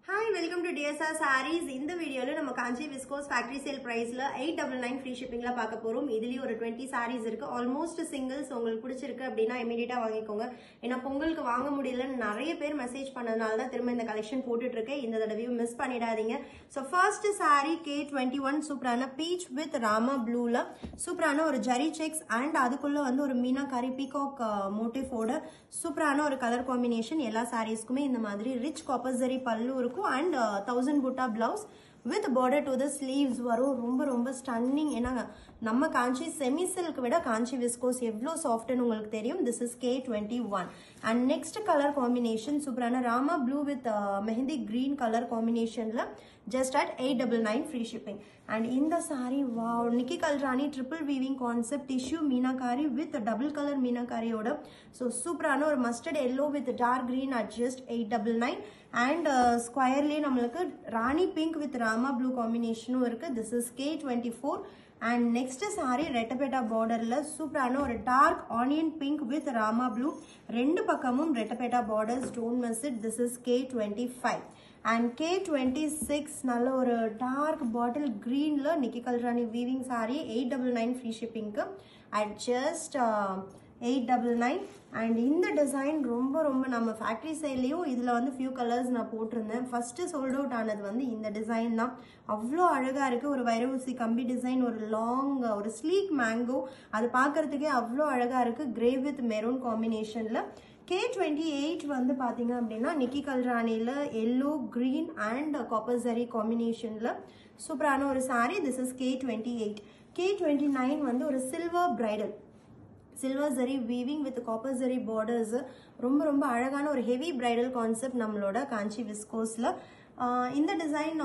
hi welcome to TSR sarees இந்த வீடியோவில் நம்ம காஞ்சி விஸ்கோஸ் ஃபேக்டரி சேல் ப்ரைஸில் எயிட் டபுள் நைன் ஃப்ரீ ஷிப்பிங்கில் பார்க்க போகிறோம் இதுலேயும் ஒரு டுவெண்ட்டி சாரீஸ் இருக்குது ஆல்மோஸ்ட் சிங்கிள்ஸ் உங்களுக்கு பிடிச்சிருக்கு அப்படின்னா இமீடியட்டாக வாங்கிக்கோங்க ஏன்னா பொங்கலுக்கு வாங்க முடியலன்னு நிறைய பேர் மெசேஜ் பண்ணதுனால தான் திரும்ப இந்த கலெக்ஷன் போட்டுட்ருக்கேன் இந்த தடவையும் மிஸ் பண்ணிடாதீங்க so first saree K twenty one சூப்பரான பீச் வித் ராமா ப்ளூவில் சூப்பரான ஒரு ஜரி செக்ஸ் அண்ட் அதுக்குள்ளே வந்து ஒரு மீனாக்காரி பீகாக் மோட்டிஃபோட சூப்பரான ஒரு கலர் காம்பினேஷன் எல்லா சாரீஸ்க்குமே இந்த மாதிரி ரிச் காப்பர்சரி பல்லு இருக்கும் and thousand butta blouse with border to the sleeves வரும் ரொம்ப ரொம்ப ஸ்டன்னிங் ஏன்னா நம்ம காஞ்சி செமி சில்க் விட காஞ்சி விஸ்கோஸ் எவ்வளோ சாஃப்ட்னு உங்களுக்கு தெரியும் this is K twenty one and next colour combination சூப்பரான Rama blue with mehndi green colour காம்பினேஷனில் just at eight double nine free shipping and இந்த சாரி வா Nikki Galrani triple weaving concept tissue meenakari with double colour மீனாக்காரியோட ஸோ சூப்பரான ஒரு mustard yellow with dark green at just eight double nine and ஸ்கொயர்லேயே நம்மளுக்கு Rani pink with Rama blue காம்பினேஷனும் இருக்குது this is K twenty four and next saree ரெட்டபேட்டா பார்டரில் சூப்பரான ஒரு dark onion pink with Rama blue ரெண்டு பக்கமும் ரெட்டபேட்டா பார்டர் ஸ்டோன் மெஸ்ட் this is K twenty five and K twenty six நல்ல ஒரு டார்க் பாட்டில் க்ரீனில் Nikki Galrani weaving saree eight double nine free ஷிப்பிங்க்கு at just eight double nine and இந்த டிசைன் ரொம்ப ரொம்ப நம்ம ஃபேக்ட்ரி சைட்லேயும் இதில் வந்து ஃபியூ கலர்ஸ் நான் போட்டிருந்தேன் ஃபஸ்ட்டு சோல்ட் அவுட் ஆனது வந்து இந்த டிசைன் தான் அவ்வளோ அழகாக இருக்குது ஒரு வைரவூசி கம்பி டிசைன் ஒரு லாங் ஒரு ஸ்லீக் மேங்கோ அது பார்க்குறதுக்கே அவ்வளோ அழகாக இருக்குது கிரே வித் மெரூன் காம்பினேஷனில் கே டுவெண்ட்டி எயிட் வந்து பார்த்தீங்க அப்படின்னா நிக்கி கல்ராணியில் எல்லோ க்ரீன் அண்ட் காப்பர்சரி காம்பினேஷனில் சூப்பரான ஒரு saree this is K twenty eight K twenty nine வந்து ஒரு silver bridal silver zari weaving with copper zari borders ரொம்ப ரொம்ப அழகான ஒரு ஹெவி பிரைடல் கான்செப்ட் நம்மளோட காஞ்சி விஸ்கோஸில் இந்த டிசைன்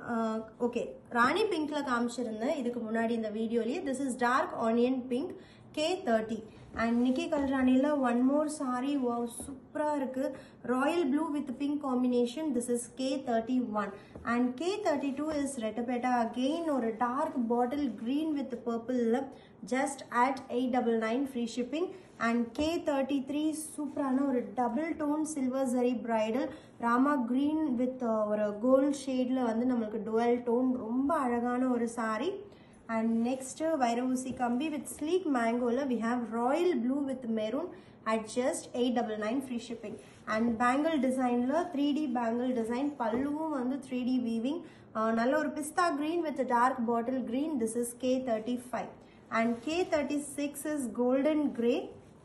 ஓகே ராணி பிங்க்ல காமிச்சிருந்தேன் இதுக்கு முன்னாடி இந்த வீடியோலேயே this is dark onion pink K thirty and Nikki கல்ராணியில் ஒன் மோர் சாரி வா சூப்பராக இருக்குது royal blue with pink combination this is K thirty one and K thirty two is ரெட்டபேட்டா அகெயின் ஒரு டார்க் பாட்டில் க்ரீன் வித் பர்பிளில் just at eight double nine free shipping and K thirty three சூப்பரான ஒரு double tone silver zari bridal Rama green with ஒரு gold ஷேடில் வந்து நம்மளுக்கு twelve tone ரொம்ப அழகான ஒரு சாரீ அண்ட் நெக்ஸ்ட் வைரவூசி கம்பி வித் ஸ்லீக் மேங்கோவில் we have royal blue with maroon at just eight double nine free shipping and bangle டிசைனில் த்ரீ டி பேங்கிள் டிசைன் பல்லுவும் வந்து த்ரீ டி வீவிங் நல்ல ஒரு pista green with dark bottle green this is K thirty five and K thirty six is golden grey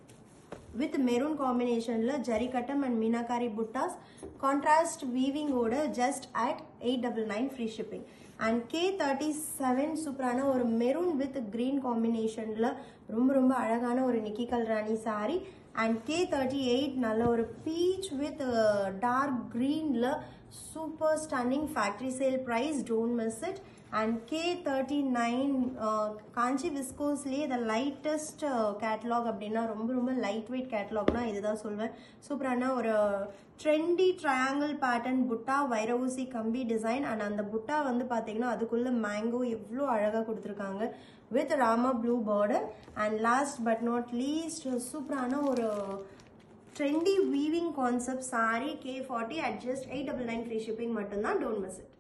with maroon காம்பினேஷனில் ஜரிகட்டம் and meenakari buttas contrast வீவிங்கோட just at eight double nine free shipping and K thirty seven சூப்பரான ஒரு maroon with green காம்பினேஷனில் ரொம்ப ரொம்ப அழகான ஒரு Nikki Galrani saree and K thirty eight நல்ல ஒரு பீச் வித் டார்க் க்ரீனில் super stunning factory sale price don't miss it and K thirty nine Kanchi விஸ்கோஸ்லேயே த லைட்டஸ்ட் கேட்லாக் அப்படின்னா ரொம்ப ரொம்ப லைட் வெயிட் கேட்லாக்னா இதுதான் சொல்வேன் சூப்பரான ஒரு ட்ரெண்டி ட்ரையாங்கிள் பேட்டர்ன் புட்டா வைரவூசி கம்பி டிசைன் அண்ட் அந்த புட்டா வந்து பார்த்தீங்கன்னா அதுக்குள்ள மேங்கோ எவ்வளோ அழகாக கொடுத்துருக்காங்க with Rama blue border and last but not least சூப்பரான ஒரு trendy weaving concept saree K forty at just eight double nine free shipping மட்டும்தான் டோன்ட் மிஸ் இட்